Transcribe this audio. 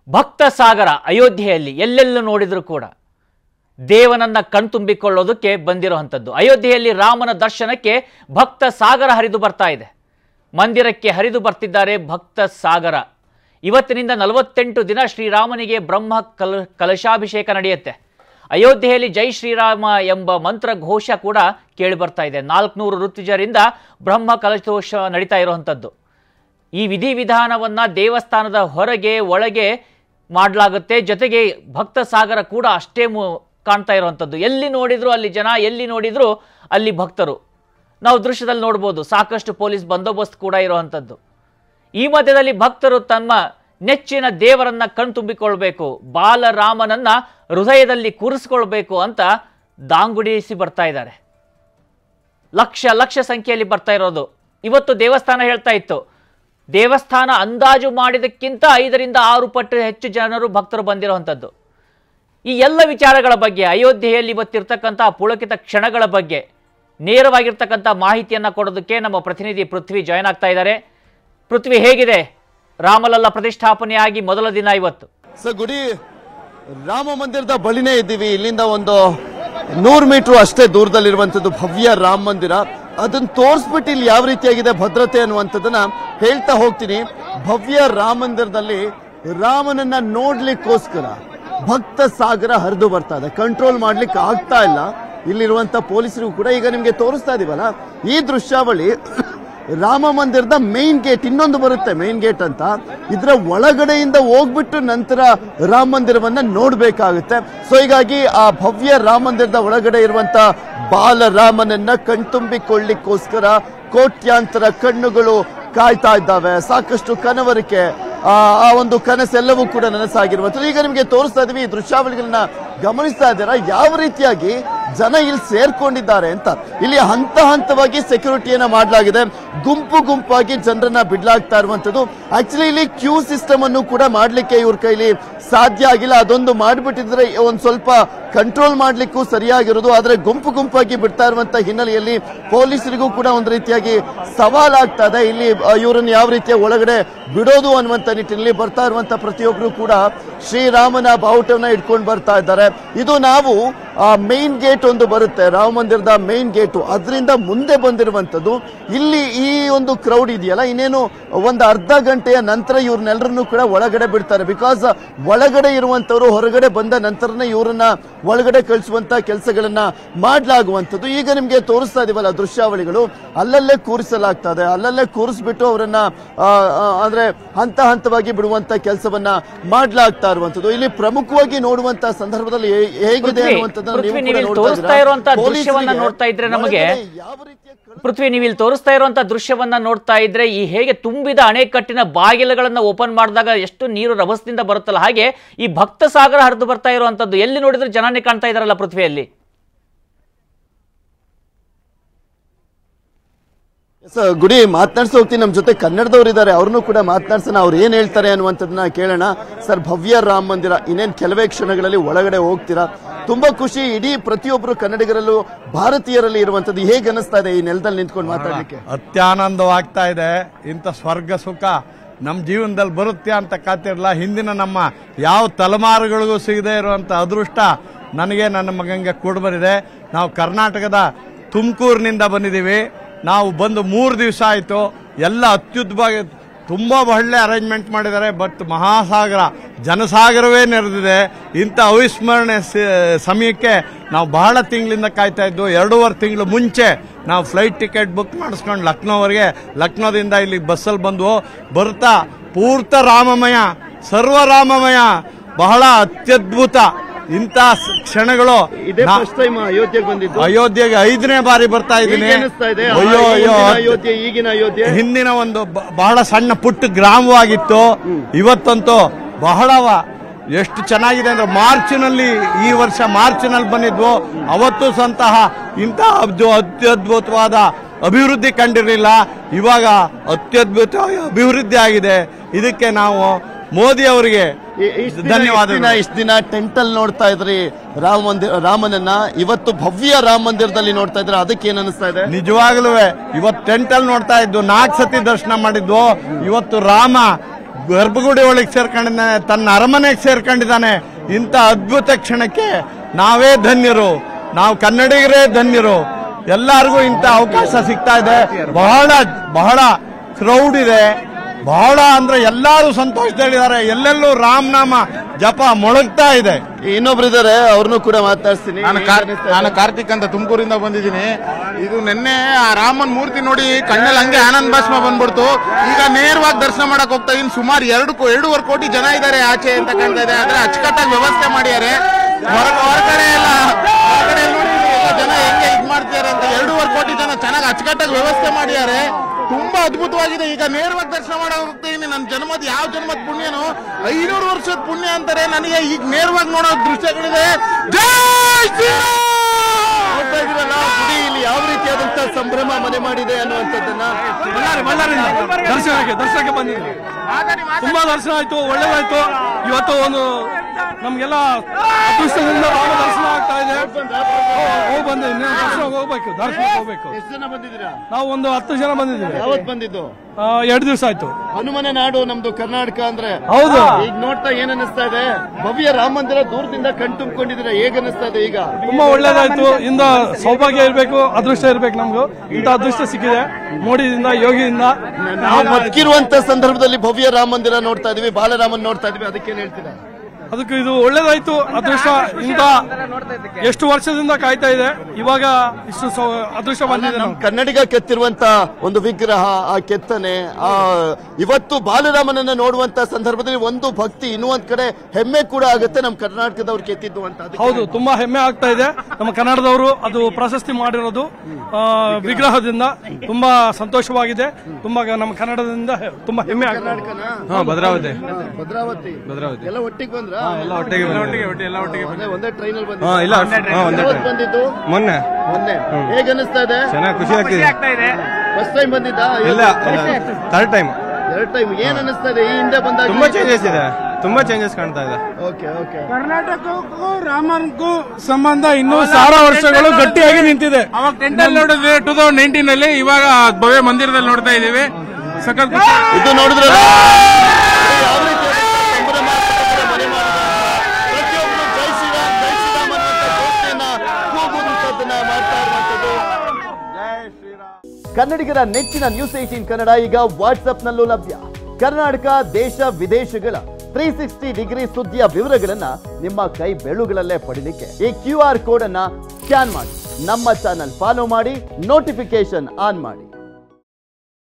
ಭಕ್ತ ಸಾಗರ ಅಯೋಧ್ಯೆಯಲ್ಲಿ ಎಲ್ಲೆಲ್ಲೂ ನೋಡಿದರೂ ಕೂಡ ದೇವನನ್ನ ಕಣ್ತುಂಬಿಕೊಳ್ಳೋದಕ್ಕೆ ಬಂದಿರುವಂಥದ್ದು ಅಯೋಧ್ಯೆಯಲ್ಲಿ ರಾಮನ ದರ್ಶನಕ್ಕೆ ಭಕ್ತ ಸಾಗರ ಹರಿದು ಬರ್ತಾ ಇದೆ ಮಂದಿರಕ್ಕೆ ಹರಿದು ಬರ್ತಿದ್ದಾರೆ ಭಕ್ತ ಸಾಗರ ಇವತ್ತಿನಿಂದ ನಲವತ್ತೆಂಟು ದಿನ ಶ್ರೀರಾಮನಿಗೆ ಬ್ರಹ್ಮ ಕಲ ಕಲಶಾಭಿಷೇಕ ನಡೆಯುತ್ತೆ ಅಯೋಧ್ಯೆಯಲ್ಲಿ ಜೈ ಶ್ರೀರಾಮ ಎಂಬ ಮಂತ್ರ ಘೋಷ ಕೂಡ ಕೇಳಿ ಬರ್ತಾ ಇದೆ ನಾಲ್ಕುನೂರು ಋತುಜರಿಂದ ಬ್ರಹ್ಮ ಕಲಶೋಷ ನಡೀತಾ ಇರುವಂಥದ್ದು ಈ ವಿಧಿವಿಧಾನವನ್ನು ದೇವಸ್ಥಾನದ ಹೊರಗೆ ಒಳಗೆ ಮಾಡಲಾಗುತ್ತೆ ಜೊತೆಗೆ ಭಕ್ತ ಸಾಗರ ಕೂಡ ಅಷ್ಟೇ ಮು ಕಾಣ್ತಾ ಇರುವಂಥದ್ದು ಎಲ್ಲಿ ನೋಡಿದ್ರು ಅಲ್ಲಿ ಜನ ಎಲ್ಲಿ ನೋಡಿದ್ರು ಅಲ್ಲಿ ಭಕ್ತರು ನಾವು ದೃಶ್ಯದಲ್ಲಿ ನೋಡ್ಬೋದು ಸಾಕಷ್ಟು ಪೊಲೀಸ್ ಬಂದೋಬಸ್ತ್ ಕೂಡ ಇರುವಂಥದ್ದು ಈ ಮಧ್ಯದಲ್ಲಿ ಭಕ್ತರು ತಮ್ಮ ನೆಚ್ಚಿನ ದೇವರನ್ನ ಕಣ್ತುಂಬಿಕೊಳ್ಬೇಕು ಬಾಲರಾಮನನ್ನ ಹೃದಯದಲ್ಲಿ ಕೂರಿಸ್ಕೊಳ್ಬೇಕು ಅಂತ ದಾಂಗುಡಿಸಿ ಬರ್ತಾ ಇದ್ದಾರೆ ಲಕ್ಷ ಲಕ್ಷ ಸಂಖ್ಯೆಯಲ್ಲಿ ಬರ್ತಾ ಇರೋದು ಇವತ್ತು ದೇವಸ್ಥಾನ ಹೇಳ್ತಾ ಇತ್ತು ದೇವಸ್ಥಾನ ಅಂದಾಜು ಮಾಡಿದಕ್ಕಿಂತ ಐದರಿಂದ ಆರು ಪಟ್ಟು ಹೆಚ್ಚು ಜನರು ಭಕ್ತರು ಬಂದಿರುವಂಥದ್ದು ಈ ಎಲ್ಲ ವಿಚಾರಗಳ ಬಗ್ಗೆ ಅಯೋಧ್ಯೆಯಲ್ಲಿ ಇವತ್ತಿರ್ತಕ್ಕಂಥ ಪುಳಕಿತ ಕ್ಷಣಗಳ ಬಗ್ಗೆ ನೇರವಾಗಿರ್ತಕ್ಕಂಥ ಮಾಹಿತಿಯನ್ನು ಕೊಡೋದಕ್ಕೆ ನಮ್ಮ ಪ್ರತಿನಿಧಿ ಪೃಥ್ವಿ ಜಾಯ್ನ್ ಆಗ್ತಾ ಇದ್ದಾರೆ ಪೃಥ್ವಿ ಹೇಗಿದೆ ರಾಮಲಲ್ಲ ಪ್ರತಿಷ್ಠಾಪನೆಯಾಗಿ ಮೊದಲ ದಿನ ಇವತ್ತು ಸರ್ ಗುಡಿ ರಾಮ ಮಂದಿರದ ಬಳಿನೇ ಇದ್ದೀವಿ ಇಲ್ಲಿಂದ ಒಂದು ನೂರು ಮೀಟರ್ ಅಷ್ಟೇ ದೂರದಲ್ಲಿರುವಂತದ್ದು ಭವ್ಯ ರಾಮ ಮಂದಿರ ಅದನ್ನ ತೋರಿಸ್ಬಿಟ್ಟು ಇಲ್ಲಿ ಯಾವ ರೀತಿಯಾಗಿದೆ ಭದ್ರತೆ ಅನ್ನುವಂಥದ್ದನ್ನ ಹೇಳ್ತಾ ಹೋಗ್ತೀನಿ ಭವ್ಯ ರಾಮ ಮಂದಿರದಲ್ಲಿ ರಾಮನನ್ನ ನೋಡ್ಲಿಕ್ಕೋಸ್ಕರ ಭಕ್ತ ಸಾಗರ ಹರಿದು ಬರ್ತಾ ಇದೆ ಕಂಟ್ರೋಲ್ ಮಾಡ್ಲಿಕ್ಕೆ ಆಗ್ತಾ ಇಲ್ಲ ಇಲ್ಲಿರುವಂತ ಪೊಲೀಸರಿಗೂ ಕೂಡ ಈಗ ನಿಮ್ಗೆ ತೋರಿಸ್ತಾ ಇದೀವಲ್ಲ ಈ ದೃಶ್ಯಾವಳಿ ರಾಮ ಮಂದಿರದ ಮೇನ್ ಗೇಟ್ ಇನ್ನೊಂದು ಬರುತ್ತೆ ಮೇನ್ ಗೇಟ್ ಅಂತ ಇದರ ಒಳಗಡೆಯಿಂದ ಹೋಗ್ಬಿಟ್ಟು ನಂತರ ರಾಮ ಮಂದಿರವನ್ನ ನೋಡ್ಬೇಕಾಗುತ್ತೆ ಸೊ ಹೀಗಾಗಿ ಆ ಭವ್ಯ ರಾಮ ಮಂದಿರದ ಒಳಗಡೆ ಇರುವಂತ ಬಾಲರಾಮನನ್ನ ಕಣ್ತುಂಬಿಕೊಳ್ಳಿಕ್ಕೋಸ್ಕರ ಕೋಟ್ಯಾಂತರ ಕಣ್ಣುಗಳು ಕಾಯ್ತಾ ಇದ್ದಾವೆ ಸಾಕಷ್ಟು ಕನವರಿಕೆ ಆ ಆ ಒಂದು ಕನಸೆಲ್ಲವೂ ಕೂಡ ನನಸಾಗಿರುವಂಥದ್ದು ಈಗ ನಿಮಗೆ ತೋರಿಸ್ತಾ ಇದೀವಿ ಈ ದೃಶ್ಯಾವಳಿಗಳನ್ನ ಗಮನಿಸ್ತಾ ಇದ್ದೀರಾ ಯಾವ ರೀತಿಯಾಗಿ ಜನ ಇಲ್ಲಿ ಸೇರ್ಕೊಂಡಿದ್ದಾರೆ ಅಂತ ಇಲ್ಲಿ ಹಂತ ಹಂತವಾಗಿ ಸೆಕ್ಯೂರಿಟಿಯನ್ನ ಮಾಡಲಾಗಿದೆ ಗುಂಪು ಗುಂಪಾಗಿ ಜನರನ್ನ ಬಿಡ್ಲಾಗ್ತಾ ಇರುವಂತದ್ದು ಆಕ್ಚುಲಿ ಇಲ್ಲಿ ಕ್ಯೂ ಸಿಸ್ಟಮ್ ಅನ್ನು ಕೂಡ ಮಾಡ್ಲಿಕ್ಕೆ ಇವ್ರ ಕೈಲಿ ಸಾಧ್ಯ ಆಗಿಲ್ಲ ಅದೊಂದು ಮಾಡಿಬಿಟ್ಟಿದ್ರೆ ಒಂದ್ ಸ್ವಲ್ಪ ಕಂಟ್ರೋಲ್ ಮಾಡ್ಲಿಕ್ಕೂ ಸರಿಯಾಗಿರೋದು ಆದ್ರೆ ಗುಂಪು ಗುಂಪಾಗಿ ಬಿಡ್ತಾ ಇರುವಂತ ಹಿನ್ನೆಲೆಯಲ್ಲಿ ಪೊಲೀಸರಿಗೂ ಕೂಡ ಒಂದು ರೀತಿಯಾಗಿ ಸವಾಲಾಗ್ತಾ ಇದೆ ಇಲ್ಲಿ ಆ, ಇವರನ್ನ ಯಾವ ರೀತಿಯ ಒಳಗಡೆ ಬಿಡೋದು ಅನ್ನುವಂತ ನಿಟ್ಟಿನಲ್ಲಿ ಬರ್ತಾ ಇರುವಂತ ಪ್ರತಿಯೊಬ್ರು ಕೂಡ ಶ್ರೀರಾಮನ ಬಾವುಟವನ್ನ ಇಟ್ಕೊಂಡು ಬರ್ತಾ ಇದ್ದಾರೆ ಇದು ನಾವು ಮೇನ್ ಗೇಟ್ ಒಂದು ಬರುತ್ತೆ ರಾಮ ಮಂದಿರದ ಮೇನ್ ಗೇಟು ಅದರಿಂದ ಮುಂದೆ ಬಂದಿರುವಂತದ್ದು ಇಲ್ಲಿ ಈ ಒಂದು ಕ್ರೌಡ್ ಇದೆಯಲ್ಲ ಇನ್ನೇನು ಒಂದು ಅರ್ಧ ಗಂಟೆಯ ನಂತರ ಇವ್ರನ್ನೆಲ್ಲರನ್ನು ಕೂಡ ಒಳಗಡೆ ಬಿಡ್ತಾರೆ ಬಿಕಾಸ್ ಒಳಗಡೆ ಇರುವಂತವರು ಹೊರಗಡೆ ಬಂದ ನಂತರನೇ ಇವರನ್ನ ಒಳಗಡೆ ಕಳಿಸುವಂತ ಕೆಲಸಗಳನ್ನ ಮಾಡ್ಲಾಗುವಂಥದ್ದು ಈಗ ನಿಮ್ಗೆ ತೋರಿಸ್ತಾ ಇದೀವಲ್ಲ ದೃಶ್ಯಾವಳಿಗಳು ಅಲ್ಲಲ್ಲೇ ಕೂರಿಸಲಾಗ್ತಾ ಇದೆ ಅಲ್ಲಲ್ಲೇ ಕೂರಿಸ್ಬಿಟ್ಟು ಅವರನ್ನ ಆ, ಆ, ಅಂದ್ರೆ ಹಂತ ಹಂತವಾಗಿ ಬಿಡುವಂತ ಕೆಲಸವನ್ನ ಮಾಡ್ಲಾಗ್ತಾ ಇರುವಂತದ್ದು ಇಲ್ಲಿ ಪ್ರಮುಖವಾಗಿ ನೋಡುವಂತ ಸಂದರ್ಭದಲ್ಲಿ ಹೇ- ಹೇಗಿದೆ ಪೃಥ್ವಿ, ಅನ್ನುವಂಥದ್ದನ್ನ ನೀವು ಪೃಥ್ವಿ, ಕೂಡ ನೀವು ಇಲ್ಲಿ ನೋಡ್ತಾ ತೋರಿಸ್ತಾ ಇದ್ದೀರಾ. ಇರುವಂತ ದೃಶ್ಯವನ್ನ ಪೊಲೀಸರಿಗೆ ನೋಡ್ತಾ ಇದ್ರೆ ನಮಗೆ ಒಳಗಡೆ ಯಾವ ರೀತಿಯ ಕಳ- ಪೃಥ್ವಿ ನೀವು ಇಲ್ಲಿ ತೋರಿಸ್ತಾ ಇರುವಂತ ದೃಶ್ಯವನ್ನ ನೋಡ್ತಾ ಇದ್ರೆ ಈ ಹೇಗೆ ತುಂಬಿದ ಅಣೆಕಟ್ಟಿನ ಬಾಗಿಲುಗಳನ್ನ ಓಪನ್ ಮಾಡಿದಾಗ ಎಷ್ಟು ನೀರು ರಭಸದಿಂದ ಬರುತ್ತಲ್ಲ ಹಾಗೆ ಈ ಭಕ್ತ ಸಾಗರ ಹರಿದು ಬರ್ತಾ ಇರುವಂತದ್ದು ಎಲ್ಲಿ ನೋಡಿದ್ರೆ ಜನನೇ ಕಾಣ್ತಾ ಇದಾರಲ್ಲ ಪೃಥ್ವಿಯಲ್ಲಿ ಸರ್ ಗುಡಿ ಮಾತನಾಡ್ಸಿ ಹೋಗ್ತೀನಿ ನಮ್ಮ ಜೊತೆ ಕನ್ನಡದವ್ರು ಇದ್ದಾರೆ ಅವ್ರನ್ನೂ ಕೂಡ ಮಾತನಾಡ್ಸೋಣ ಅವ್ರು ಏನ್ ಹೇಳ್ತಾರೆ ಅನ್ನುವಂಥದ್ದನ್ನ ಕೇಳೋಣ ಸರ್ ಭವ್ಯ ರಾಮ ಮಂದಿರ ಇನ್ನೇನ್ ಕೆಲವೇ ಕ್ಷಣಗಳಲ್ಲಿ ಒಳಗಡೆ ಹೋಗ್ತೀರಾ ತುಂಬಾ ಖುಷಿ ಇಡೀ ಪ್ರತಿಯೊಬ್ರು ಕನ್ನಡಿಗರಲ್ಲೂ ಭಾರತೀಯರಲ್ಲಿ ಇರುವಂತದ್ದು ಹೇಗೆ ಅನಿಸ್ತಾ ಇದೆ ಈ ನೆಲದಲ್ಲಿ ನಿಂತ್ಕೊಂಡು ಮಾತಾಡ್ಲಿಕ್ಕೆ ಅತ್ಯಾನಂದವಾಗ್ತಾ ಇದೆ ಇಂಥ ಸ್ವರ್ಗ ಸುಖ ನಮ್ಮ ಜೀವನದಲ್ಲಿ ಬರುತ್ತೆ ಅಂತ ಕಾತಿರಲ್ಲ ಹಿಂದಿನ ನಮ್ಮ ಯಾವ ತಲೆಮಾರುಗಳಿಗೂ ಸಿಗದೇ ಇರುವಂಥ ಅದೃಷ್ಟ ನನಗೆ ನನ್ನ ಮಗಂಗೆ ಕೂಡ ಬಂದಿದೆ ನಾವು ಕರ್ನಾಟಕದ ತುಮಕೂರಿನಿಂದ ಬಂದಿದ್ದೀವಿ ನಾವು ಬಂದು ಮೂರು ದಿವಸ ಆಯಿತು ಎಲ್ಲ ಅತ್ಯುದ್ಭವಾಗಿ ತುಂಬ ಒಳ್ಳೆ ಅರೇಂಜ್ಮೆಂಟ್ ಮಾಡಿದ್ದಾರೆ ಬಟ್ ಮಹಾಸಾಗರ ಜನಸಾಗರವೇ ನೆರೆದಿದೆ ಇಂಥ ಅವಿಸ್ಮರಣೆ ಸ- ಸಮಯಕ್ಕೆ ನಾವು ಬಹಳ ತಿಂಗಳಿಂದ ಕಾಯ್ತಾ ಇದ್ದು ಎರಡೂವರೆ ತಿಂಗಳು ಮುಂಚೆ ನಾವು ಫ್ಲೈಟ್ ಟಿಕೆಟ್ ಬುಕ್ ಮಾಡಿಸ್ಕೊಂಡು ಲಕ್ನೋವರೆಗೆ ಲಕ್ನೋದಿಂದ ಇಲ್ಲಿ ಬಸ್ಸಲ್ಲಿ ಬಂದ್ವು ಬರ್ತಾ ಪೂರ್ತ ರಾಮಮಯ ಸರ್ವರಾಮಮಯ ಬಹಳ ಅತ್ಯದ್ಭುತ ಇಂಥ ಸ- ಕ್ಷಣಗಳು ಇದೇ ನಾ- ಫಸ್ಟ್ ಟೈಮ್ ಅಯೋಧ್ಯೆಗೆ ಬಂದಿದ್ದು ಅಯೋಧ್ಯೆಗೆ ಐದನೇ ಬಾರಿ ಬರ್ತಾ ಇದ್ದೀನಿ ಹೇಗೆ ಅನಿಸ್ತಾ ಇದೆ ಅಯ್ಯೋ ಆ, ಅಯ್ಯೋ ಹಿಂದಿನ ಅಯೋಧ್ಯೆ ಈಗಿನ ಅಯೋಧ್ಯೆ ಹಿಂದಿನ ಒಂದು ಬ- ಬಹಳ ಸಣ್ಣ ಪುಟ್ಟ ಗ್ರಾಮವಾಗಿತ್ತು ಇವತ್ತಂತೂ ಬಹಳವ ಎಷ್ಟು ಚೆನ್ನಾಗಿದೆ ಅಂದ್ರೆ ಮಾರ್ಚ್ನಲ್ಲಿ ಈ ವರ್ಷ ಮಾರ್ಚ್ನಲ್ಲಿ ಬಂದಿದ್ವು ಅವತ್ತು ಸಂತಹ ಇಂತಹ ಅಬ್ದು- ಅತ್ಯದ್ಭುತವಾದ ಅಭಿವೃದ್ಧಿ ಕಂಡಿರಲಿಲ್ಲ ಇವಾಗ ಅತ್ಯದ್ಭುತ ಅಭಿವೃದ್ಧಿ ಆಗಿದೆ ಇದಕ್ಕೆ ನಾವು ಮೋದಿ ಅವರಿಗೆ ಧನ್ಯವಾದ ಧನ್ಯವಾದ ಇಷ್ಟು ದಿನ ಟೆಂಟ್ ಅಲ್ಲಿ ನೋಡ್ತಾ ಇದ್ರಿ ರಾಮ ಮಂದಿರ ರಾಮನನ್ನ ಇವತ್ತು ಭವ್ಯ ರಾಮ ಮಂದಿರದಲ್ಲಿ ನೋಡ್ತಾ ಇದ್ರೆ ಅದಕ್ಕೆ ಏನ್ ಅನಿಸ್ತಾ ಇದೆ ನಿಜವಾಗ್ಲೂ ಇವತ್ತು ಟೆಂಟ್ ಅಲ್ಲಿ ನೋಡ್ತಾ ಇದ್ದು ನಾಲ್ಕು ಸತಿ ದರ್ಶನ ಮಾಡಿದ್ವು ಇವತ್ತು ರಾಮ ಗರ್ಭಗುಡಿ ಒಳಗೆ ಸೇರ್ಕೊಂಡಿದ್ದಾನೆ ತನ್ನ ಅರಮನೆಗೆ ಸೇರ್ಕೊಂಡಿದ್ದಾನೆ ಇಂಥ ಅದ್ಭುತ ಕ್ಷಣಕ್ಕೆ ನಾವೇ ಧನ್ಯರು ನಾವು ಕನ್ನಡಿಗರೇ ಧನ್ಯರು ಎಲ್ಲರಿಗೂ ಇಂಥ ಅವಕಾಶ ಸಿಗ್ತಾ ಇದೆ ಬಹಳ ಬಹಳ ಕ್ರೌಡ್ ಇದೆ ಬಹಳ ಅಂದ್ರೆ ಎಲ್ಲರೂ ಸಂತೋಷದಲ್ಲಿದ್ದಾರೆ ಎಲ್ಲೆಲ್ಲೂ ರಾಮನಾಮ ಜಪ ಮೊಳಗ್ತಾ ಇದೆ ಇನ್ನೊಬ್ರು ಇದಾರೆ ಅವ್ರನ್ನೂ ಕೂಡ ಮಾತಾಡ್ತೀನಿ ನಾನು ಹೇಗ್ ಕಾರ್- ಅನಿಸ್ತಾ ಇದೆ? ನಾನು ಕಾರ್ತಿಕ್ ಅಂತ ತುಮಕೂರಿಂದ ಬಂದಿದ್ದೀನಿ ಇದು ನಿನ್ನೆ ಆ ರಾಮನ್ ಮೂರ್ತಿ ನೋಡಿ ಕಣ್ಣಲ್ಲಿ ಹಂಗೆ ಆನಂದ ಭಾಷ್ಮ ಬಂದ್ಬಿಡ್ತು ಈಗ ನೇರವಾಗಿ ದರ್ಶನ ಮಾಡಕ್ ಹೋಗ್ತಾ ಇದ್ದೀನಿ ಸುಮಾರು ಎರಡು ಕೋ- ಎರಡೂವರೆ ಕೋಟಿ ಜನ ಇದ್ದಾರೆ ಆಚೆ ಅಂತ ಕಾಣ್ತಾ ಇದೆ ಆದ್ರೆ ಅಚ್ಚುಕಟ್ಟಾಗಿ ವ್ಯವಸ್ಥೆ ಮಾಡಿದ್ದಾರೆ ಹೊರ- ಹೊರಗಡೆ ಎಲ್ಲ ಹೊರಗಡೆ ನೋಡಿ ಎಲ್ಲ ಜನ ಹೆಂಗೆ ಇದ್ ಮಾಡ್ತಿದ್ದಾರೆ ಅಂತ ಎರಡೂವರೆ ಕೋಟಿ ಜನ ಚೆನ್ನಾಗಿ ಅಚ್ಚುಕಟ್ಟಾಗಿ ವ್ಯವಸ್ಥೆ ಮಾಡಿದ್ದಾರೆ ತುಂಬಾ ಅದ್ಭುತವಾಗಿದೆ ಈಗ ನೇರವಾಗಿ ದರ್ಶನ ಮಾಡಕ್ ಹೋಗ್ತಾ ಇದೀನಿ ನನ್ನ ಜನ್ಮದ ಯಾವ ಜನ್ಮದ ಪುಣ್ಯನೋ ಐನೂರು ವರ್ಷದ ಪುಣ್ಯ ಅಂತಾರೆ ನನಗೆ ಈಗ ನೇರವಾಗಿ ನೋಡೋ ದೃಶ್ಯಗಳಿದೆ ಜೈ ಶ್ರೀರಾಮ್ ನೋಡ್ತಾ ಇದೀವಲ್ಲ ಗುಡಿ ಇಲ್ಲಿ ಯಾವ ರೀತಿಯಾದಂತ ಸಂಭ್ರಮ ಮನೆ ಮಾಡಿದೆ ಅನ್ನುವಂಥದ್ದನ್ನ ಬಳ್ಳಾರಿ ಬಳ್ಳಾರಿಯಿಂದ ದರ್ಶನಕ್ಕೆ ದರ್ಶನಕ್ಕೆ ಬಂದಿದ್ವಿ ತುಂಬಾ ದರ್ಶನ ಆಯ್ತು ಒಳ್ಳೇದಾಯ್ತು ಇವತ್ತು ಒಂದು ನಮ್ಗೆಲ್ಲ ಅದೃಷ್ಟದಿಂದ ರಾಮ ದರ್ಶನ ಆಗ್ತಾ ಇದೆ ಹೋಗಿ ಬಂದೆ ಇನ್ನೇನು ದರ್ಶನ ಹೋಗ್ಬೇಕು ದರ್ಶನಕ್ಕೆ ಹೋಗ್ಬೇಕು ಎಷ್ಟು ಜನ ಬಂದಿದ್ದೀರಾ ನಾವು ಒಂದು ಹತ್ತು ಜನ ಬಂದಿದ್ದೀವಿ ಯಾವತ್ ಬಂದಿದ್ದು ಆ, ಎರಡು ದಿವಸ ಆಯ್ತು ಹನುಮನೆ ನಾಡು ನಮ್ದು ಕರ್ನಾಟಕ ಅಂದ್ರೆ ಹೌದು ಈಗ ನೋಡ್ತಾ ಏನ್ ಅನಿಸ್ತಾ ಇದೆ ಭವ್ಯ ರಾಮ ಮಂದಿರ ದೂರದಿಂದ ಕಣ್ ತುಂಬಿಕೊಂಡಿದ್ದೀರಾ ಹೇಗ್ ಅನಿಸ್ತಾ ಇದೆ ಈಗ ತುಂಬಾ ಒಳ್ಳೇದಾಯ್ತು ಇಂದ ಸೌಭಾಗ್ಯ ಇರಬೇಕು ಅದೃಷ್ಟ ಇರ್ಬೇಕು ನಮ್ಗೂ ಇಂಥ ಅದೃಷ್ಟ ಸಿಕ್ಕಿದೆ ಮೋಡಿದಿಂದ ಯೋಗಿಯಿಂದ ನಾವು ಬದುಕಿರುವಂತ ಸಂದರ್ಭದಲ್ಲಿ ಭವ್ಯ ರಾಮ ಮಂದಿರ ನೋಡ್ತಾ ಇದೀವಿ ಬಾಲರಾಮನ್ ನೋಡ್ತಾ ಇದೀವಿ ಅದಕ್ಕೇನ್ ಹೇಳ್ತೀರಾ ಅದಕ್ಕೆ ಇದು ಒಳ್ಳೇದಾಯ್ತು ಅದೃಷ್ಟ ಇಂಥ ಎಷ್ಟು ವರ್ಷದಿಂದ ಕಾಯ್ತಾ ಇದೆ ಇವಾಗ ಇಷ್ಟು ಸೌ- ಅದೃಷ್ಟ ಬಂದಿದೆ ನಮ್ ನಮ್ಗೆ ಕನ್ನಡಿಗ ಕೆತ್ತಿರುವಂತ ಒಂದು ವಿಗ್ರಹ ಆ ಕೆತ್ತನೆ ಆ ಇವತ್ತು ಬಾಲರಾಮನನ್ನ ನೋಡುವಂತ ಸಂದರ್ಭದಲ್ಲಿ ಒಂದು ಭಕ್ತಿ ಇನ್ನೊಂದ್ ಕಡೆ ಹೆಮ್ಮೆ ಕೂಡ ಆಗುತ್ತೆ ನಮ್ ಕರ್ನಾಟಕದವ್ರು ಕೆತ್ತಿದ್ದು ಅಂತ ಅದಕ್ಕೆ ಹೌದು ತುಂಬಾ ಹೆಮ್ಮೆ ಆಗ್ತಾ ಇದೆ ನಮ್ಮ ಕನ್ನಡದವರು ಅದು ಪ್ರಶಸ್ತಿ ಮಾಡಿರೋದು ಆ, ವಿಗ್ರಹದಿಂದ ತುಂಬಾ ಸಂತೋಷವಾಗಿದೆ ತುಂಬಾ ನಮ್ಮ ಕನ್ನಡದಿಂದ ಹೆ- ತುಂಬಾ ಹೆಮ್ಮೆ ಆಗ್ತಾ ಇದೆ ಕರ್ನಾಟಕನ ಭದ್ರಾವತಿ ಭದ್ರಾವತಿ ಭದ್ರಾವತಿ ಎಲ್ಲ ಒಟ್ಟಿಗೆ ಬಂದ್ರ ಎಲ್ಲ ಒಟ್ಟಿಗೆ ಒಟ್ಟಿಗೆ ಎಲ್ಲ ಒಟ್ಟಿಗೆ ಅದೇ ಒಂದೇ ಟ್ರೈನ್ ಅಲ್ಲಿ ಹಾ ಇಲ್ಲ ಹಾ ಒಂದೇ ಯಾವತ್ time. ಬಂದಿದ್ದು ಮೊನ್ನೆ ಮೊನ್ನೆ ಹೇಗ್ ಅನಿಸ್ತಾ ಇದೆ ಚೆನ್ನಾಗಿ ಖುಷಿ ಆಗ್ತಿದೆ ಫಸ್ಟ್ ಟೈಮ್ ಬಂದಿದ್ದ ಇಲ್ಲ ಥರ್ಡ್ ಟೈಮ್ ಎರಡ್ ಟೈಮ್ ಏನ್ ಅನಿಸ್ತಾ ಇದೆ ಈ ಹಿಂದೆ ಬಂದಾಗ ತುಂಬಾ ಚೇಂಜಸ್ ಇದೆ ತುಂಬಾ ಚೇಂಜಸ್ ಕಾಣ್ತಾ ಇದೆ ಓಕೆ ಓಕೆ ಕರ್ನಾಟಕಕ್ಕೂ ರಾಮನ್ಗೂ ಸಂಬಂಧ ಇನ್ನೂ ಸಾವಿರ ವರ್ಷಗಳು ಗಟ್ಟಿಯಾಗಿ ನಿಂತಿದೆ ಅವಾಗ ಟೆಂಟ್ ಅಲ್ಲಿ ನೋಡಿದ್ವಿ ಟೂ ತೌಸಂಡ್ ನೈನ್ಟೀನ್ ಅಲ್ಲಿ ಇವಾಗ ಭವ್ಯ ಮಂದಿರದಲ್ಲಿ ನೋಡ್ತಾ ಇದೀವಿ ಸಖತ್ ಖುಷಿ ಇದು ನೋಡಿದ್ರೆ ಯಾವ ರೀತಿಯಾದಂತ ಸಂಭ್ರಮ ಸಂಭ್ರಮ ಮನೆ ಮಾಡಿದ್ದಾರೆ. ಪ್ರತಿಯೊಬ್ರು ಜೈ ಶ್ರೀರಾಮ್ ಜೈ ಶ್ರೀರಾಮ್ ಅನ್ನುವಂತ ಘೋಷಣೆಯನ್ನ ಕೂಗುವಂತದ್ದನ್ನ ಮಾಡ್ತಾ ಇರುವಂತದ್ದು ಕನ್ನಡಿಗರ ನೆಚ್ಚಿನ ನ್ಯೂಸ್ ಏಟೀನ್ ಕನ್ನಡ ಈಗ ವಾಟ್ಸ್ಆಪ್ ನಲ್ಲೂ ಲಭ್ಯ ಕರ್ನಾಟಕ ದೇಶ ವಿದೇಶಗಳ ತ್ರೀ ಸಿಕ್ಸ್ಟಿ ಡಿಗ್ರಿ ಸುದ್ದಿಯ ವಿವರಗಳನ್ನ ನಿಮ್ಮ ಕೈ ಬೆಳುಗಳಲ್ಲೇ ಪಡಿಲಿಕ್ಕೆ ಈ ಕ್ಯೂ ಆರ್ ಕೋಡ್ ಅನ್ನ ಸ್ಕ್ಯಾನ್ ಮಾಡಿ ನಮ್ಮ ಚಾನಲ್ ಫಾಲೋ ಮಾಡಿ ನೋಟಿಫಿಕೇಶನ್ ಆನ್ ಮಾಡಿ